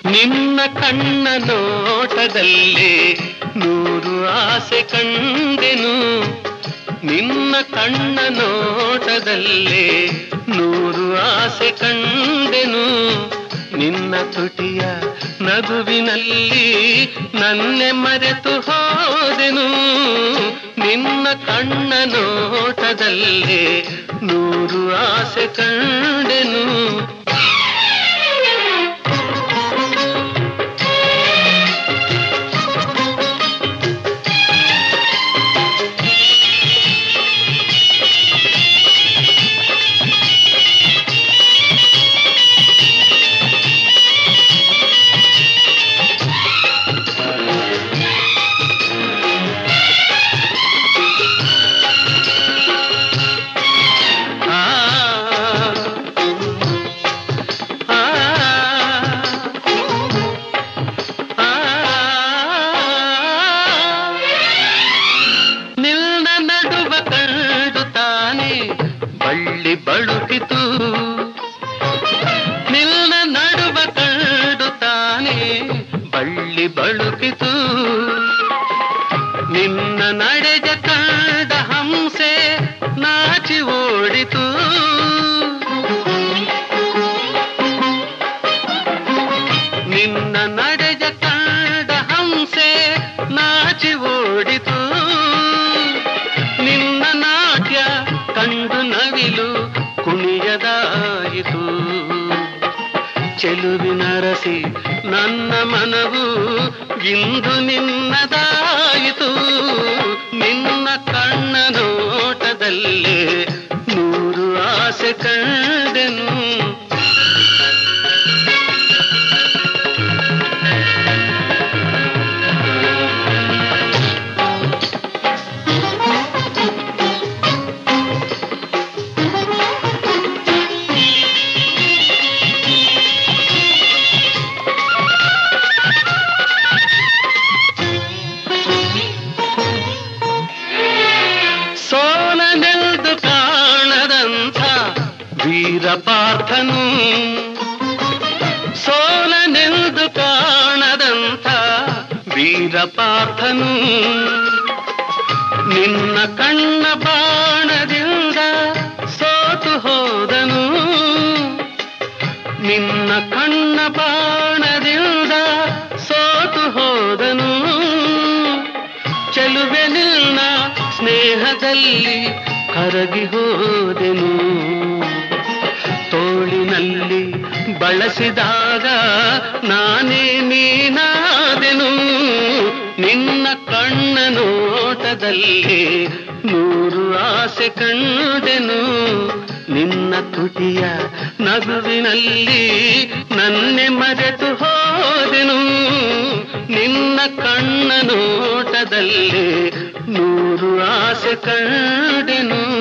ನಿನ್ನ ಕಣ್ಣ ನೋಟದಲ್ಲಿ ನೂರು ಆಸೆ ಕಂಡೆನು ನಿನ್ನ ಕಣ್ಣ ನೋಟದಲ್ಲಿ ನೂರು ಆಸೆ ಕಂಡೆನು ನಿನ್ನ ತುಟಿಯ ನಗುವಿನಲ್ಲಿ ನನ್ನೆ ಮರೆತು ಹೋದೆನು ನಿನ್ನ ಕಣ್ಣ ನೋಟದಲ್ಲಿ ನೂರು ಆಸೆ ಕಂಡೆನು ಆ ಆ ನಿನ್ನ ನಡುವ ಕಂಡು ತಾನೆ ಬಳ್ಳಿ ಬಳುಕಿತು ನಿನ್ನ ನಡುವ ಕಂಡು ತಾನೆ ಬಳ್ಳಿ ಬಳುಕಿತು ನಿನ್ನ ನಡೆಗೆ ಕಂಡ ಹಂಸೆ ನಾಚಿ ಓಡಿತು ನಿನ್ನ ನಡೆಗ ಕಂಡ ಹಂಸೆ ನಾಚಿ ಓಡಿತು ನಿನ್ನ ನಾಟ್ಯ ಕಂಡು ನವಿಲು ಕುಣಿಯದಾಯಿತು ಚೆಲುವಿನ ರಸಿ ನನ್ನ ಮನವು ಇಂದು ನಿನ್ನದಾಯಿತು ನಿನ್ನ ಕಣ್ಣ ನೋಟದಲ್ಲೇ ನೂರು ಆಸೆ ಕಂಡೆನು ಸೋಲನೆಲ್ದು ಕಾಣದಂಥ ವೀರಪಾರ್ಥನು ಸೋಲನೆಲ್ದು ಕಾಣದಂಥ ವೀರಪಾರ್ಥನು ನಿನ್ನ ಕಣ್ಣ ಬಾಣದಿಂದ ಸೋತು ಹೋದನು ನಿನ್ನ ಕಣ್ಣ ಬಾಣದಿಂದ ಸೋತು ಹೋದನು ಚೆಲುವೆ ನಿನ್ನ ಸ್ನೇಹದಲ್ಲಿ ಕರಗಿ ಹೋದೆನು ತೋಳಿನಲ್ಲಿ ಬಳಸಿದಾಗ ನಾನೇ ನೀನಾದೆನು ನಿನ್ನ ಕಣ್ಣ ನೋಟದಲ್ಲಿ ನೂರು ಆಸೆ ಕಂಡೆನು ನಿನ್ನ ತುಟಿಯ ನಗುವಿನಲ್ಲಿ ನನ್ನೆ ಮರೆತು ಹೋದೆನು ನಿನ್ನ ಕಣ್ಣ ನೋಟದಲ್ಲಿ ನೂರು ಆಸೆ ಕಂಡೆನು